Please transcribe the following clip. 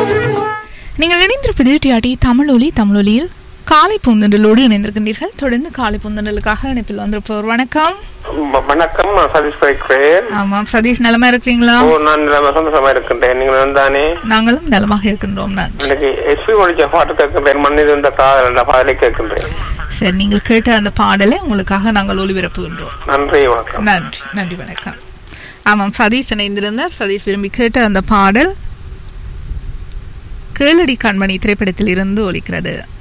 நீங்கள் இணைந்திருப்பது டிஆர்டி தமிழொலி தமிழொலியில் காலை பூந்தண்டலோடு இணைந்திருக்கின்றீர்கள் தொடர்ந்து காலை பூந்தண்டலுக்காக இணைப்பில் வந்திருப்பவர் வணக்கம் வ- வணக்கம் நான் சதீஷ் பேசுகிறேன் ஆமாம் சதீஷ் நலமா இருக்கிறீங்களா ஓ நான் நிலைமை சந்தோஷமா இருக்கின்றேன் நீங்கள் தானே நாங்களும் நலமாக இருக்கின்றோம் நான் இன்னைக்கு எஸ்பி ஒழிச்ச பாட்டு கேட்கின்றேன் மண்ணில் இருந்த காதல் என்ற பாடலை கேட்கின்றேன் சரி நீங்கள் கேட்ட அந்த பாடலை உங்களுக்காக நாங்கள் ஒளிபரப்புகின்றோம் நன்றி வணக்கம் நன்றி நன்றி வணக்கம் ஆமாம் சதீஷ் இணைந்திருந்தார் சதீஷ் விரும்பி கேட்ட அந்த பாடல் கேளடி கண்மணி திரைப்படத்தில் இருந்து ஒலிக்கிறது